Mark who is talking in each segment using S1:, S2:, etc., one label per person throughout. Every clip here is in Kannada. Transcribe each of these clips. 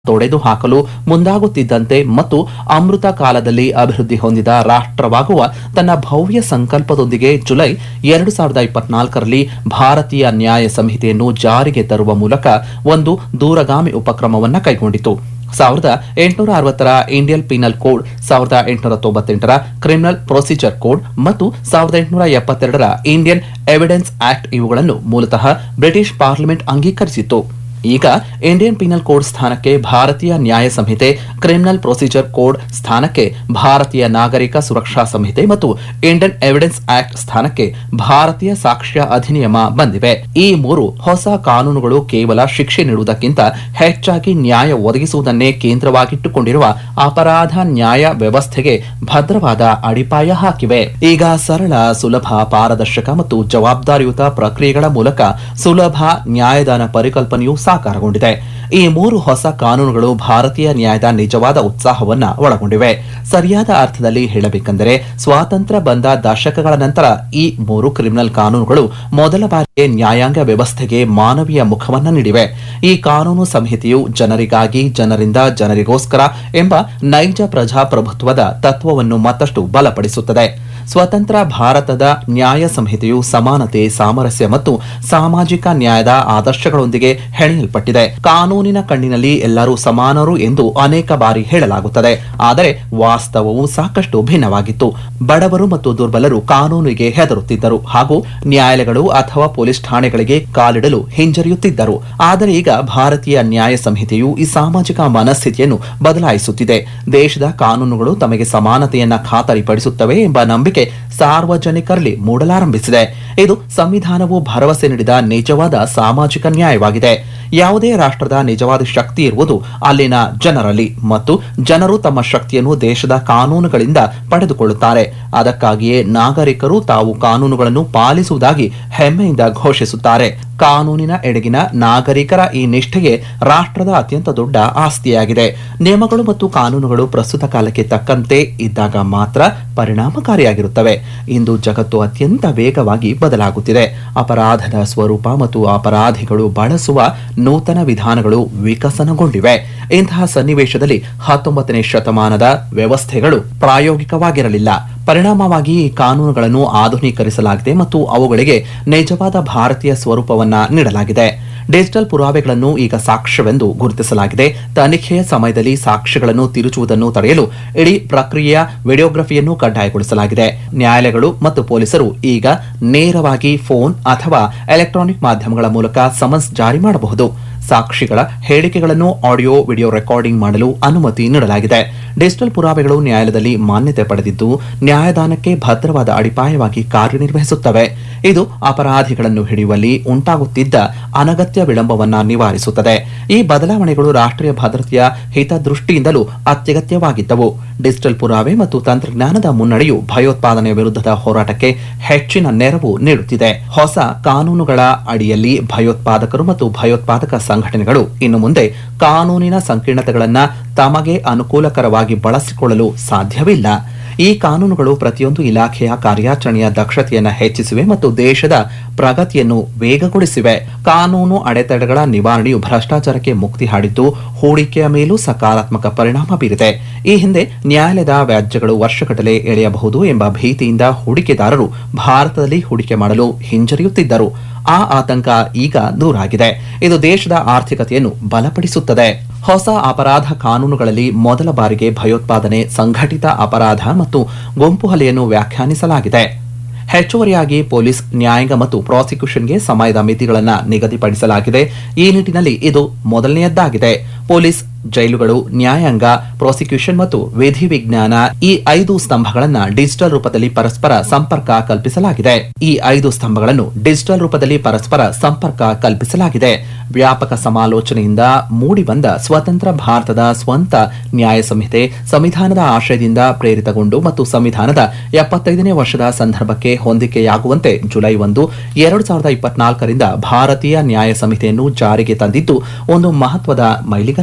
S1: ತೊಡೆದು ಹಾಕಲು ಮುಂದಾಗುತ್ತಿದ್ದಂತೆ ಮತ್ತು ಅಮೃತ ಕಾಲದಲ್ಲಿ ಅಭಿವೃದ್ಧಿ ಹೊಂದಿದ ರಾಷ್ಟ್ರವಾಗುವ ತನ್ನ ಭವ್ಯ ಸಂಕಲ್ಪದೊಂದಿಗೆ ಜುಲೈ ಎರಡು ಸಾವಿರದ ಇಪ್ಪತ್ನಾಲ್ಕರಲ್ಲಿ ಭಾರತೀಯ ನ್ಯಾಯ ಸಂಹಿತೆಯನ್ನು ಜಾರಿಗೆ ತರುವ ಮೂಲಕ ಒಂದು ದೂರಗಾಮಿ ಉಪಕ್ರಮವನ್ನು ಕೈಗೊಂಡಿತು ಸಾವಿರದ ಎಂಟುನೂರ ಅರವತ್ತರ ಇಂಡಿಯನ್ ಪೀನಲ್ ಕೋಡ್ ಸಾವಿರದ ಎಂಟುನೂರ ತೊಂಬತ್ತೆಂಟರ ಕ್ರಿಮಿನಲ್ ಪ್ರೊಸೀಜರ್ ಕೋಡ್ ಮತ್ತು ಸಾವಿರದ ಎಂಟುನೂರ ಎಪ್ಪತ್ತೆರಡರ ಇಂಡಿಯನ್ ಎವಿಡೆನ್ಸ್ ಆಕ್ಟ್ ಇವುಗಳನ್ನು ಮೂಲತಃ ಬ್ರಿಟಿಷ್ ಪಾರ್ಲಿಮೆಂಟ್ ಅಂಗೀಕರಿಸಿತ್ತು ಈಗ ಇಂಡಿಯನ್ ಪೀನಲ್ ಕೋಡ್ ಸ್ಥಾನಕ್ಕೆ ಭಾರತೀಯ ನ್ಯಾಯ ಸಂಹಿತೆ ಕ್ರಿಮಿನಲ್ ಪ್ರೊಸೀಜರ್ ಕೋಡ್ ಸ್ಥಾನಕ್ಕೆ ಭಾರತೀಯ ನಾಗರಿಕ ಸುರಕ್ಷಾ ಸಂಹಿತೆ ಮತ್ತು ಇಂಡಿಯನ್ ಎವಿಡೆನ್ಸ್ ಆಕ್ಟ್ ಸ್ಥಾನಕ್ಕೆ ಭಾರತೀಯ ಸಾಕ್ಷ್ಯ ಅಧಿನಿಯಮ ಬಂದಿವೆ ಈ ಮೂರು ಹೊಸ ಕಾನೂನುಗಳು ಕೇವಲ ಶಿಕ್ಷೆ ನೀಡುವುದಕ್ಕಿಂತ ಹೆಚ್ಚಾಗಿ ನ್ಯಾಯ ಒದಗಿಸುವುದನ್ನೇ ಕೇಂದ್ರವಾಗಿಟ್ಟುಕೊಂಡಿರುವ ಅಪರಾಧ ನ್ಯಾಯ ವ್ಯವಸ್ಥೆಗೆ ಭದ್ರವಾದ ಅಡಿಪಾಯ ಹಾಕಿವೆ ಈಗ ಸರಳ ಸುಲಭ ಪಾರದರ್ಶಕ ಮತ್ತು ಜವಾಬ್ದಾರಿಯುತ ಪ್ರಕ್ರಿಯೆಗಳ ಮೂಲಕ ಸುಲಭ ನ್ಯಾಯದಾನ ಪರಿಕಲ್ಪನೆಯು ಸಾಕಾರಗೊಂಡಿದೆ ಈ ಮೂರು ಹೊಸ ಕಾನೂನುಗಳು ಭಾರತೀಯ ನ್ಯಾಯದ ನಿಜವಾದ ಉತ್ಸಾಹವನ್ನ ಒಳಗೊಂಡಿವೆ ಸರಿಯಾದ ಅರ್ಥದಲ್ಲಿ ಹೇಳಬೇಕೆಂದರೆ ಸ್ವಾತಂತ್ರ್ಯ ಬಂದ ದಶಕಗಳ ನಂತರ ಈ ಮೂರು ಕ್ರಿಮಿನಲ್ ಕಾನೂನುಗಳು ಮೊದಲ ಬಾರಿಗೆ ನ್ಯಾಯಾಂಗ ವ್ಯವಸ್ಥೆಗೆ ಮಾನವೀಯ ಮುಖವನ್ನ ನೀಡಿವೆ ಈ ಕಾನೂನು ಸಂಹಿತೆಯು ಜನರಿಗಾಗಿ ಜನರಿಂದ ಜನರಿಗೋಸ್ಕರ ಎಂಬ ನೈಜ ಪ್ರಜಾಪ್ರಭುತ್ವದ ತತ್ವವನ್ನು ಮತ್ತಷ್ಟು ಬಲಪಡಿಸುತ್ತದೆ ಸ್ವತಂತ್ರ ಭಾರತದ ನ್ಯಾಯ ಸಂಹಿತೆಯು ಸಮಾನತೆ ಸಾಮರಸ್ಯ ಮತ್ತು ಸಾಮಾಜಿಕ ನ್ಯಾಯದ ಆದರ್ಶಗಳೊಂದಿಗೆ ಹೆಣೆಯಲ್ಪಟ್ಟಿದೆ ಕಾನೂನಿನ ಕಣ್ಣಿನಲ್ಲಿ ಎಲ್ಲರೂ ಸಮಾನರು ಎಂದು ಅನೇಕ ಬಾರಿ ಹೇಳಲಾಗುತ್ತದೆ ಆದರೆ ವಾಸ್ತವವು ಸಾಕಷ್ಟು ಭಿನ್ನವಾಗಿತ್ತು ಬಡವರು ಮತ್ತು ದುರ್ಬಲರು ಕಾನೂನಿಗೆ ಹೆದರುತ್ತಿದ್ದರು ಹಾಗೂ ನ್ಯಾಯಾಲಯಗಳು ಅಥವಾ ಪೊಲೀಸ್ ಠಾಣೆಗಳಿಗೆ ಕಾಲಿಡಲು ಹಿಂಜರಿಯುತ್ತಿದ್ದರು ಆದರೆ ಈಗ ಭಾರತೀಯ ನ್ಯಾಯ ಸಂಹಿತೆಯು ಈ ಸಾಮಾಜಿಕ ಮನಸ್ಥಿತಿಯನ್ನು ಬದಲಾಯಿಸುತ್ತಿದೆ ದೇಶದ ಕಾನೂನುಗಳು ತಮಗೆ ಸಮಾನತೆಯನ್ನ ಖಾತರಿಪಡಿಸುತ್ತವೆ ಎಂಬ ನಂಬಿಕೆ ಸಾರ್ವಜನಿಕರಲ್ಲಿ ಮೂಡಲಾರಂಭಿಸಿದೆ ಇದು ಸಂವಿಧಾನವು ಭರವಸೆ ನೀಡಿದ ನಿಜವಾದ ಸಾಮಾಜಿಕ ನ್ಯಾಯವಾಗಿದೆ ಯಾವುದೇ ರಾಷ್ಟ್ರದ ನಿಜವಾದ ಶಕ್ತಿ ಇರುವುದು ಅಲ್ಲಿನ ಜನರಲ್ಲಿ ಮತ್ತು ಜನರು ತಮ್ಮ ಶಕ್ತಿಯನ್ನು ದೇಶದ ಕಾನೂನುಗಳಿಂದ ಪಡೆದುಕೊಳ್ಳುತ್ತಾರೆ ಅದಕ್ಕಾಗಿಯೇ ನಾಗರಿಕರು ತಾವು ಕಾನೂನುಗಳನ್ನು ಪಾಲಿಸುವುದಾಗಿ ಹೆಮ್ಮೆಯಿಂದ ಘೋಷಿಸುತ್ತಾರೆ ಕಾನೂನಿನ ಎಡೆಗಿನ ನಾಗರಿಕರ ಈ ನಿಷ್ಠೆಗೆ ರಾಷ್ಟ್ರದ ಅತ್ಯಂತ ದೊಡ್ಡ ಆಸ್ತಿಯಾಗಿದೆ ನಿಯಮಗಳು ಮತ್ತು ಕಾನೂನುಗಳು ಪ್ರಸ್ತುತ ಕಾಲಕ್ಕೆ ತಕ್ಕಂತೆ ಇದ್ದಾಗ ಮಾತ್ರ ಪರಿಣಾಮಕಾರಿಯಾಗಿರುತ್ತವೆ ಇಂದು ಜಗತ್ತು ಅತ್ಯಂತ ವೇಗವಾಗಿ ಬದಲಾಗುತ್ತಿದೆ ಅಪರಾಧದ ಸ್ವರೂಪ ಮತ್ತು ಅಪರಾಧಿಗಳು ಬಳಸುವ ನೂತನ ವಿಧಾನಗಳು ವಿಕಸನಗೊಂಡಿವೆ ಇಂತಹ ಸನ್ನಿವೇಶದಲ್ಲಿ ಹತ್ತೊಂಬತ್ತನೇ ಶತಮಾನದ ವ್ಯವಸ್ಥೆಗಳು ಪ್ರಾಯೋಗಿಕವಾಗಿರಲಿಲ್ಲ ಪರಿಣಾಮವಾಗಿ ಈ ಕಾನೂನುಗಳನ್ನು ಆಧುನೀಕರಿಸಲಾಗಿದೆ ಮತ್ತು ಅವುಗಳಿಗೆ ನಿಜವಾದ ಭಾರತೀಯ ಸ್ವರೂಪವನ್ನ ನೀಡಲಾಗಿದೆ ಡಿಜಿಟಲ್ ಪುರಾವೆಗಳನ್ನು ಈಗ ಸಾಕ್ಷ್ಯವೆಂದು ಗುರುತಿಸಲಾಗಿದೆ ತನಿಖೆಯ ಸಮಯದಲ್ಲಿ ಸಾಕ್ಷ್ಯಗಳನ್ನು ತಿರುಚುವುದನ್ನು ತಡೆಯಲು ಇಡೀ ಪ್ರಕ್ರಿಯೆಯ ವಿಡಿಯೋಗ್ರಫಿಯನ್ನು ಕಡ್ಡಾಯಗೊಳಿಸಲಾಗಿದೆ ನ್ಯಾಯಾಲಯಗಳು ಮತ್ತು ಪೊಲೀಸರು ಈಗ ನೇರವಾಗಿ ಫೋನ್ ಅಥವಾ ಎಲೆಕ್ಟ್ರಾನಿಕ್ ಮಾಧ್ಯಮಗಳ ಮೂಲಕ ಸಮನ್ಸ್ ಜಾರಿ ಮಾಡಬಹುದು ಸಾಕ್ಷಿಗಳ ಹೇಳಿಕೆಗಳನ್ನು ಆಡಿಯೋ ವಿಡಿಯೋ ರೆಕಾರ್ಡಿಂಗ್ ಮಾಡಲು ಅನುಮತಿ ನೀಡಲಾಗಿದೆ ಡಿಜಿಟಲ್ ಪುರಾವೆಗಳು ನ್ಯಾಯಾಲಯದಲ್ಲಿ ಮಾನ್ಯತೆ ಪಡೆದಿದ್ದು ನ್ಯಾಯದಾನಕ್ಕೆ ಭದ್ರವಾದ ಅಡಿಪಾಯವಾಗಿ ಕಾರ್ಯನಿರ್ವಹಿಸುತ್ತವೆ ಇದು ಅಪರಾಧಿಗಳನ್ನು ಹಿಡಿಯುವಲ್ಲಿ ಉಂಟಾಗುತ್ತಿದ್ದ ಅನಗತ್ಯ ವಿಳಂಬವನ್ನ ನಿವಾರಿಸುತ್ತದೆ ಈ ಬದಲಾವಣೆಗಳು ರಾಷ್ಟ್ರೀಯ ಭದ್ರತೆಯ ಹಿತದೃಷ್ಟಿಯಿಂದಲೂ ಅತ್ಯಗತ್ಯವಾಗಿದ್ದವು ಡಿಜಿಟಲ್ ಪುರಾವೆ ಮತ್ತು ತಂತ್ರಜ್ಞಾನದ ಮುನ್ನಡೆಯು ಭಯೋತ್ಪಾದನೆಯ ವಿರುದ್ಧದ ಹೋರಾಟಕ್ಕೆ ಹೆಚ್ಚಿನ ನೆರವು ನೀಡುತ್ತಿದೆ ಹೊಸ ಕಾನೂನುಗಳ ಅಡಿಯಲ್ಲಿ ಭಯೋತ್ಪಾದಕರು ಮತ್ತು ಭಯೋತ್ಪಾದಕ ಸಂಘಟನೆಗಳು ಇನ್ನು ಮುಂದೆ ಕಾನೂನಿನ ಸಂಕೀರ್ಣತೆಗಳನ್ನು ತಮಗೆ ಅನುಕೂಲಕರವಾಗಿ ಬಳಸಿಕೊಳ್ಳಲು ಸಾಧ್ಯವಿಲ್ಲ ಈ ಕಾನೂನುಗಳು ಪ್ರತಿಯೊಂದು ಇಲಾಖೆಯ ಕಾರ್ಯಾಚರಣೆಯ ದಕ್ಷತೆಯನ್ನು ಹೆಚ್ಚಿಸಿವೆ ಮತ್ತು ದೇಶದ ಪ್ರಗತಿಯನ್ನು ವೇಗಗೊಳಿಸಿವೆ ಕಾನೂನು ಅಡೆತಡೆಗಳ ನಿವಾರಣೆಯು ಭ್ರಷ್ಟಾಚಾರಕ್ಕೆ ಮುಕ್ತಿ ಹಾಡಿದ್ದು ಹೂಡಿಕೆಯ ಮೇಲೂ ಸಕಾರಾತ್ಮಕ ಪರಿಣಾಮ ಬೀರಿದೆ ಈ ಹಿಂದೆ ನ್ಯಾಯಾಲಯದ ವ್ಯಾಜ್ಯಗಳು ವರ್ಷಗಟ್ಟಲೆ ಎಳೆಯಬಹುದು ಎಂಬ ಭೀತಿಯಿಂದ ಹೂಡಿಕೆದಾರರು ಭಾರತದಲ್ಲಿ ಹೂಡಿಕೆ ಮಾಡಲು ಹಿಂಜರಿಯುತ್ತಿದ್ದರು ಆ ಆತಂಕ ಈಗ ದೂರಾಗಿದೆ ಇದು ದೇಶದ ಆರ್ಥಿಕತೆಯನ್ನು ಬಲಪಡಿಸುತ್ತದೆ ಹೊಸ ಅಪರಾಧ ಕಾನೂನುಗಳಲ್ಲಿ ಮೊದಲ ಬಾರಿಗೆ ಭಯೋತ್ಪಾದನೆ ಸಂಘಟಿತ ಅಪರಾಧ ಮತ್ತು ಗುಂಪು ಹಲೆಯನ್ನು ವ್ಯಾಖ್ಯಾನಿಸಲಾಗಿದೆ ಹೆಚ್ಚುವರಿಯಾಗಿ ಪೊಲೀಸ್ ನ್ಯಾಯಾಂಗ ಮತ್ತು ಪ್ರಾಸಿಕ್ಯೂಷನ್ಗೆ ಸಮಯದ ಮಿತಿಗಳನ್ನು ನಿಗದಿಪಡಿಸಲಾಗಿದೆ ಈ ನಿಟ್ಟಿನಲ್ಲಿ ಇದು ಮೊದಲನೆಯದ್ದಾಗಿದೆ ಪೊಲೀಸ್ ಜೈಲುಗಳು ನ್ಯಾಯಾಂಗ ಪ್ರಾಸಿಕ್ಯೂಷನ್ ಮತ್ತು ವಿಧಿ ವಿಜ್ಞಾನ ಈ ಐದು ಸ್ತಂಭಗಳನ್ನ ಡಿಜಿಟಲ್ ರೂಪದಲ್ಲಿ ಪರಸ್ಪರ ಸಂಪರ್ಕ ಕಲ್ಪಿಸಲಾಗಿದೆ ಈ ಐದು ಸ್ತಂಭಗಳನ್ನು ಡಿಜಿಟಲ್ ರೂಪದಲ್ಲಿ ಪರಸ್ಪರ ಸಂಪರ್ಕ ಕಲ್ಪಿಸಲಾಗಿದೆ ವ್ಯಾಪಕ ಸಮಾಲೋಚನೆಯಿಂದ ಮೂಡಿಬಂದ ಸ್ವತಂತ್ರ ಭಾರತದ ಸ್ವಂತ ನ್ಯಾಯ ಸಂಹಿತೆ ಸಂವಿಧಾನದ ಆಶಯದಿಂದ ಪ್ರೇರಿತಗೊಂಡು ಮತ್ತು ಸಂವಿಧಾನದ ಎಪ್ಪತ್ತೈದನೇ ವರ್ಷದ ಸಂದರ್ಭಕ್ಕೆ ಹೊಂದಿಕೆಯಾಗುವಂತೆ ಜುಲೈ ಒಂದು ಎರಡು ಸಾವಿರದ ಇಪ್ಪತ್ನಾಲ್ಕರಿಂದ ಭಾರತೀಯ ನ್ಯಾಯ ಸಂಹಿತೆಯನ್ನು ಜಾರಿಗೆ ತಂದಿದ್ದು ಒಂದು ಮಹತ್ವದ ಮೈಲಿಗಲ್ಲಾಗಿದೆ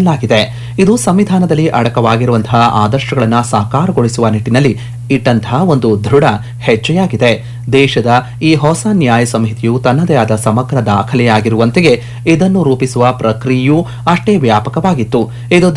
S1: ಇದು ಸಂವಿಧಾನದಲ್ಲಿ ಅಡಕವಾಗಿರುವಂತಹ ಆದರ್ಶಗಳನ್ನು ಸಾಕಾರಗೊಳಿಸುವ ನಿಟ್ಟಿನಲ್ಲಿ ಇಟ್ಟಂತಹ ಒಂದು ದೃಢ ಹೆಜ್ಜೆಯಾಗಿದೆ ದೇಶದ ಈ ಹೊಸ ನ್ಯಾಯ ಸಂಹಿತೆಯು ತನ್ನದೇ ಆದ ಸಮಗ್ರ ದಾಖಲೆಯಾಗಿರುವಂತೆಯೇ ಇದನ್ನು ರೂಪಿಸುವ ಪ್ರಕ್ರಿಯೆಯೂ ಅಷ್ಟೇ ವ್ಯಾಪಕವಾಗಿತ್ತು ಇದು